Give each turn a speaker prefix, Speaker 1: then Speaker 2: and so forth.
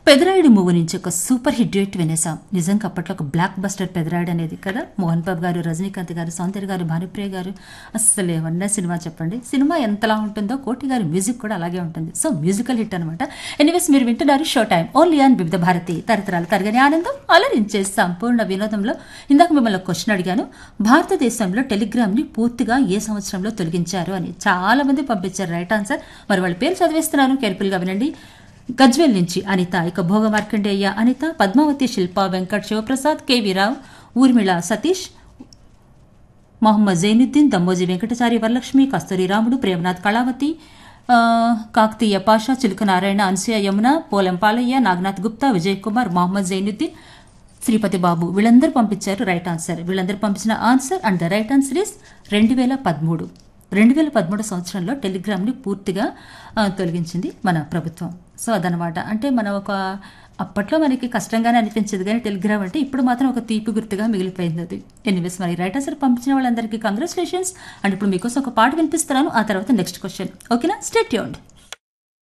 Speaker 1: Pedarayudu movie నుంచి ఒక super hit duet వినేసాం నిజంగా అప్పట్లో ఒక బ్లాక్ బస్టర్ పెదరాయుడు అనేది కదా మోహన్ బాబు గారు రజనీకాంత్ గారు సౌందర్య గారు భానుప్రియ గారు అస్సలు ఏమన్నా సినిమా చెప్పండి సినిమా ఎంతలా ఉంటుందో కోటి గారి మ్యూజిక్ కూడా అలాగే ఉంటుంది సో మ్యూజికల్ హిట్ అనమాట ఎనీవేస్ మీరు వింటున్నారు షో టైం ఓన్లీ ఆన్ వివిధ భారతి తరతరాల తరగని ఆనందం అలరించే సంపూర్ణ వినోదంలో ఇందాక మిమ్మల్ని క్వశ్చన్ అడిగాను భారతదేశంలో టెలిగ్రామ్ని పూర్తిగా ఏ సంవత్సరంలో తొలగించారు అని చాలా మంది పంపించారు రైట్ ఆన్సర్ మరి వాళ్ళ పేరు చదివేస్తున్నాను కేర్ఫుల్గా వినండి గజ్వేల్ నుంచి అనిత ఇక భోగ మార్కండేయ అనిత పద్మావతి శిల్ప వెంకట్ శివప్రసాద్ కేవీ రావు ఊర్మిళ సతీష్ మొహమ్మద్ జైనుద్దీన్ దమ్మోజీ వెంకటచారి వరలక్ష్మి కస్తూరి రాముడు ప్రేమనాథ్ కళావతి ఆ, కాకతీయ పాషా చిలుక నారాయణ అన్సూయ యమున పోలం పాలయ్య నాగనాథ్ గుప్తా విజయ్ కుమార్ మొహమ్మద్ జైనుద్దీన్ శ్రీపతి బాబు వీళ్ళందరూ పంపించారు రైట్ ఆన్సర్ వీళ్ళందరూ పంపించిన answer and the right answer is రెండు వేల పదమూడు రెండు వేల పదమూడు సంవత్సరంలో టెలిగ్రామ్ని పూర్తిగా ఆ, తొలగించింది మన ప్రభుత్వం సో అదనమాట అంటే మనం ఒక అప్పట్లో మనకి కష్టంగానే అనిపించేది కానీ టెలిగ్రామ్ అంటే ఇప్పుడు మాత్రం ఒక తీపి గుర్తుగా మిగిలిపోయింది అది ఎనీవేస్ మరి రైట్ ఆన్సర్ పంపించిన వాళ్ళందరికీ కంగ్రాచులేషన్స్ అండ్ ఇప్పుడు మీకోసం ఒక పాట వినిపిస్తున్నాను ఆ తర్వాత నెక్స్ట్ క్వశ్చన్ ఓకేనా స్టేట్ యూన్డ్